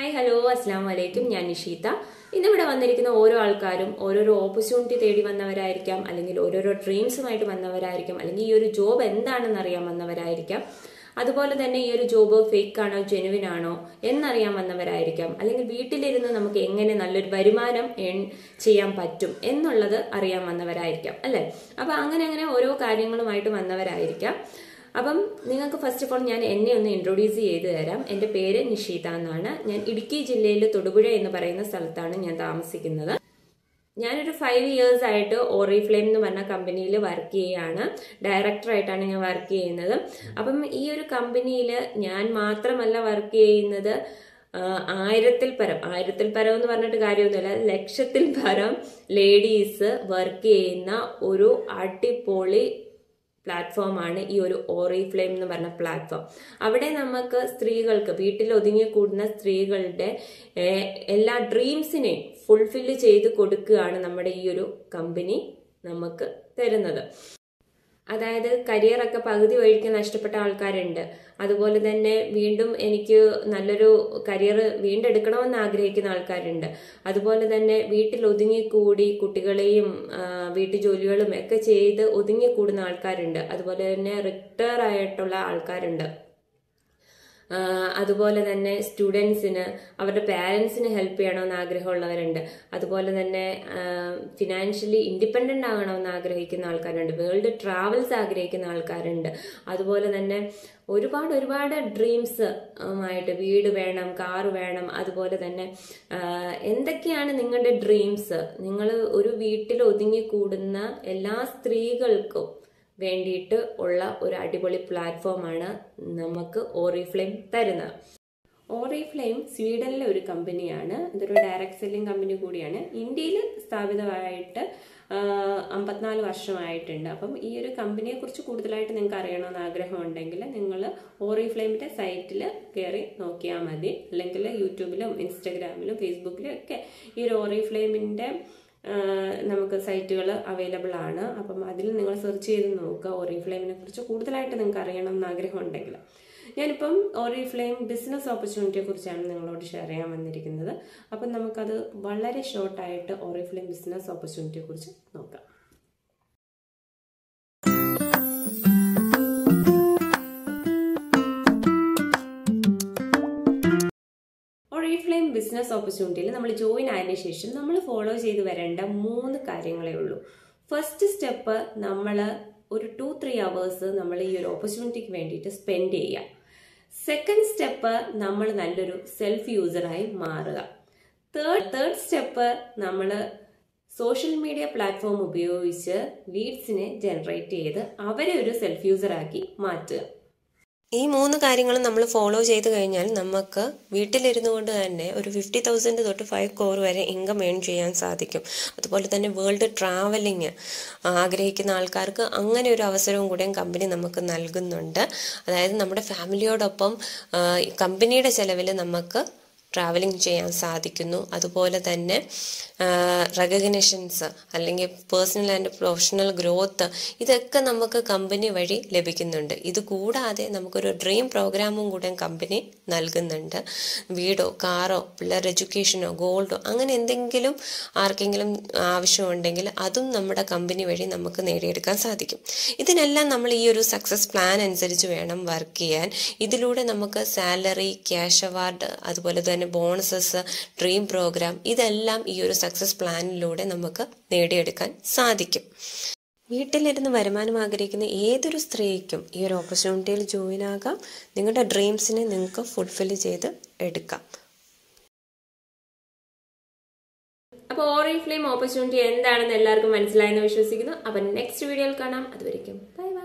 hello അസ്സാം വലൈക്കും ഞാൻ നിഷീത ഇന്നിവിടെ വന്നിരിക്കുന്ന ഓരോ ആൾക്കാരും ഓരോരോ ഓപ്പർച്യൂണിറ്റി തേടി വന്നവരായിരിക്കാം അല്ലെങ്കിൽ ഓരോരോ ഡ്രീംസുമായിട്ട് വന്നവരായിരിക്കാം അല്ലെങ്കിൽ ഈ ഒരു ജോബ് എന്താണെന്ന് അറിയാൻ വന്നവരായിരിക്കാം അതുപോലെ തന്നെ ഈ ഒരു ജോബ് ഫേക്ക് ആണോ ജെനുവിൻ ആണോ എന്നറിയാൻ വന്നവരായിരിക്കാം അല്ലെങ്കിൽ വീട്ടിലിരുന്ന് നമുക്ക് എങ്ങനെ നല്ലൊരു വരുമാനം earn ചെയ്യാൻ പറ്റും എന്നുള്ളത് അറിയാൻ വന്നവരായിരിക്കാം അല്ലേ അപ്പൊ അങ്ങനെ അങ്ങനെ ഓരോ കാര്യങ്ങളുമായിട്ട് വന്നവരായിരിക്കാം അപ്പം നിങ്ങൾക്ക് ഫസ്റ്റ് ഓഫ് ഓൾ ഞാൻ എന്നെ ഒന്ന് ഇൻട്രൊഡ്യൂസ് ചെയ്ത് തരാം എൻ്റെ പേര് നിഷീത എന്നാണ് ഞാൻ ഇടുക്കി ജില്ലയിൽ തൊടുപുഴ എന്ന് പറയുന്ന സ്ഥലത്താണ് ഞാൻ താമസിക്കുന്നത് ഞാനൊരു ഫൈവ് ഇയേഴ്സ് ആയിട്ട് ഓറിഫ്ലെയിം എന്ന് പറഞ്ഞ കമ്പനിയിൽ വർക്ക് ചെയ്യുകയാണ് ഡയറക്ടറായിട്ടാണ് ഞാൻ വർക്ക് ചെയ്യുന്നത് അപ്പം ഈ ഒരു കമ്പനിയിൽ ഞാൻ മാത്രമല്ല വർക്ക് ചെയ്യുന്നത് ആ, ആയിരത്തിൽ പരം ആയിരത്തിൽ പരം എന്ന് പറഞ്ഞിട്ട് കാര്യമൊന്നുമില്ല ലക്ഷത്തിൽ പരം ലേഡീസ് വർക്ക് ചെയ്യുന്ന ഒരു അടിപൊളി പ്ലാറ്റ്ഫോമാണ് ഈ ഒരു ഓറിഫ്ലെയിം എന്ന് പറഞ്ഞ പ്ലാറ്റ്ഫോം അവിടെ നമുക്ക് സ്ത്രീകൾക്ക് വീട്ടിൽ ഒതുങ്ങിക്കൂടുന്ന സ്ത്രീകളുടെ ഏഹ്, എല്ലാ ഡ്രീംസിനെയും ഫുൾഫില്ല് ചെയ്ത് കൊടുക്കുകയാണ് നമ്മുടെ ഈ ഒരു കമ്പനി നമുക്ക് തരുന്നത് അതായത് കരിയറൊക്കെ പകുതി വഴിക്ക് നഷ്ടപ്പെട്ട ആൾക്കാരുണ്ട് അതുപോലെ തന്നെ വീണ്ടും എനിക്ക് നല്ലൊരു കരിയർ വീണ്ടെടുക്കണമെന്ന് ആഗ്രഹിക്കുന്ന ആൾക്കാരുണ്ട് അതുപോലെ തന്നെ വീട്ടിൽ ഒതുങ്ങിക്കൂടി കുട്ടികളെയും ആ, വീട്ടുജോലികളും ഒക്കെ ചെയ്ത് ഒതുങ്ങിക്കൂടുന്ന ആൾക്കാരുണ്ട് അതുപോലെ തന്നെ റിട്ടയർ ആയിട്ടുള്ള ആൾക്കാരുണ്ട് ആ, അതുപോലെ തന്നെ സ്റ്റുഡൻസിന് അവരുടെ പാരൻസിന് ഹെൽപ്പ് ചെയ്യണമെന്ന് ആഗ്രഹമുള്ളവരുണ്ട് അതുപോലെ തന്നെ ഫിനാൻഷ്യലി ഇൻഡിപെൻഡൻ്റ് ആകണമെന്ന് ആഗ്രഹിക്കുന്ന ആൾക്കാരുണ്ട് വേൾഡ് ട്രാവൽസ് ആഗ്രഹിക്കുന്ന ആൾക്കാരുണ്ട് അതുപോലെ തന്നെ ഒരുപാട് ഒരുപാട് ഡ്രീംസ് ആയിട്ട് വീട് വേണം കാർ വേണം അതുപോലെ തന്നെ ആ, എന്തൊക്കെയാണ് നിങ്ങളുടെ ഡ്രീംസ് നിങ്ങൾ ഒരു വീട്ടിൽ ഒതുങ്ങിക്കൂടുന്ന എല്ലാ സ്ത്രീകൾക്കും വേണ്ടിയിട്ട് ഉള്ള ഒരു അടിപൊളി പ്ലാറ്റ്ഫോമാണ് നമുക്ക് ഓറിഫ്ലെയിം തരുന്നത് ഓറിഫ്ലെയിം സ്വീഡനിലെ ഒരു കമ്പനിയാണ് ഇതൊരു ഡയറക്ട് സെല്ലിംഗ് കമ്പനി കൂടിയാണ് ഇന്ത്യയിൽ സ്ഥാപിതമായിട്ട് അമ്പത്തിനാല് വർഷമായിട്ടുണ്ട് അപ്പം ഈ ഒരു കമ്പനിയെ കുറിച്ച് കൂടുതലായിട്ട് നിങ്ങൾക്ക് അറിയണമെന്ന് ആഗ്രഹമുണ്ടെങ്കിൽ നിങ്ങൾ ഓറിഫ്ലെയിമിന്റെ സൈറ്റിൽ കയറി നോക്കിയാൽ മതി അല്ലെങ്കിൽ യൂട്യൂബിലും ഇൻസ്റ്റഗ്രാമിലും ഫേസ്ബുക്കിലും ഒക്കെ ഈ ഒരു ഓറിഫ്ലെയിമിന്റെ ആഹ് നമുക്ക് സൈറ്റുകൾ അവൈലബിൾ ആണ് അപ്പം അതിൽ നിങ്ങൾ സെർച്ച് ചെയ്ത് നോക്കുക ഓറിഫ്ലെയിമിനെ കുറിച്ച് കൂടുതലായിട്ട് നിങ്ങൾക്ക് അറിയണം എന്ന് ആഗ്രഹമുണ്ടെങ്കിൽ ഞാനിപ്പം ഓറിഫ്ലെയിം ബിസിനസ് ഓപ്പർച്യൂണിറ്റിയെ കുറിച്ചാണ് നിങ്ങളോട് ഷെയർ ചെയ്യാൻ വന്നിരിക്കുന്നത് അപ്പം നമുക്കത് വളരെ ഷോർട്ടായിട്ട് ഓറിഫ്ലെയിം ബിസിനസ് ഓപ്പർച്യൂണിറ്റിയെ കുറിച്ച് നോക്കാം ഒറീഫ്ലെയിം ബിസിനസ് ഓപ്പർച്യൂണിറ്റിയിൽ നമ്മൾ ജോയിൻ ആയതിനു ശേഷം നമ്മൾ ഫോളോ ചെയ്ത് വരേണ്ട മൂന്ന് കാര്യങ്ങളേ ഉള്ളൂ ഫസ്റ്റ് സ്റ്റെപ്പ് നമ്മൾ ഒരു ടു ത്രീ അവേഴ്സ് നമ്മൾ ഈ ഒരു ഓപ്പർച്യൂണിറ്റിക്ക് വേണ്ടിയിട്ട് സ്പെൻഡ് ചെയ്യുക സെക്കൻഡ് സ്റ്റെപ്പ് നമ്മൾ നല്ലൊരു സെൽഫ് യൂസറായി മാറുക തേർഡ് തേർഡ് സ്റ്റെപ്പ് നമ്മൾ സോഷ്യൽ മീഡിയ പ്ലാറ്റ്ഫോം ഉപയോഗിച്ച് ലീഡ്സിനെ ജനറേറ്റ് ചെയ്ത് അവരെ ഒരു സെൽഫ് യൂസറാക്കി മാറ്റുക ഈ മൂന്ന് കാര്യങ്ങളും നമ്മൾ ഫോളോ ചെയ്ത് കഴിഞ്ഞാൽ നമുക്ക് വീട്ടിലിരുന്നു കൊണ്ട് തന്നെ ഒരു ഫിഫ്റ്റി തൗസൻഡ് തൊട്ട് ഫൈവ് കോർ വരെ ഇൻകം ഏൺ ചെയ്യാൻ സാധിക്കും അതുപോലെ തന്നെ വേൾഡ് ട്രാവലിംഗ് ആഗ്രഹിക്കുന്ന ആൾക്കാർക്ക് അങ്ങനെ ഒരു അവസരവും കൂടെ കമ്പനി നമുക്ക് നൽകുന്നുണ്ട് അതായത് നമ്മുടെ ഫാമിലിയോടൊപ്പം ആ, കമ്പനിയുടെ ചെലവിൽ നമുക്ക് ട്രാവലിംഗ് ചെയ്യാൻ സാധിക്കുന്നു അതുപോലെ തന്നെ റെക്കഗ്നിഷൻസ് അല്ലെങ്കിൽ പേഴ്സണൽ ആൻഡ് പ്രൊഫഷണൽ ഗ്രോത്ത് ഇതൊക്കെ നമുക്ക് കമ്പനി വഴി ലഭിക്കുന്നുണ്ട് ഇത് കൂടാതെ നമുക്കൊരു ഡ്രീം പ്രോഗ്രാമും കൂടെ കമ്പനി നൽകുന്നുണ്ട് വീടോ കാറോ പിള്ളേരുടെ എഡ്യൂക്കേഷനോ ഗോൾഡോ അങ്ങനെ എന്തെങ്കിലും ആർക്കെങ്കിലും ആവശ്യമുണ്ടെങ്കിൽ അതും നമ്മുടെ കമ്പനി വഴി നമുക്ക് നേടിയെടുക്കാൻ സാധിക്കും ഇതിനെല്ലാം നമ്മൾ ഈ ഒരു സക്സസ് പ്ലാൻ അനുസരിച്ച് വേണം വർക്ക് ചെയ്യാൻ ഇതിലൂടെ നമുക്ക് സാലറി ക്യാഷ് അവാർഡ് അതുപോലെ തന്നെ ബോണസസ് ഡ്രീം പ്രോഗ്രാം ഇതെല്ലാം ഈ ഒരു സക്സസ് പ്ലാനിലൂടെ നമുക്ക് നേടിയെടുക്കാൻ സാധിക്കും വീട്ടിലിരുന്ന് വരുമാനം ആഗ്രഹിക്കുന്ന ഏതൊരു സ്ത്രീക്കും ഈ ഒരു ഓപ്പർച്യൂണിറ്റിയിൽ ജോയിൻ ആകാം നിങ്ങളുടെ ഡ്രീംസിനെ നിങ്ങൾക്ക് ഫുൾഫിൽ ചെയ്ത് എടുക്കാം അപ്പോൾ ഓറിഫ്ലെയിം ഓപ്പർച്യൂണിറ്റി എന്താണെന്ന് എല്ലാവർക്കും മനസ്സിലായെന്ന് വിശ്വസിക്കുന്നു അപ്പം നെക്സ്റ്റ് വീഡിയോയിൽ കാണാം അതുവരെയ്ക്കും ബൈ ബൈ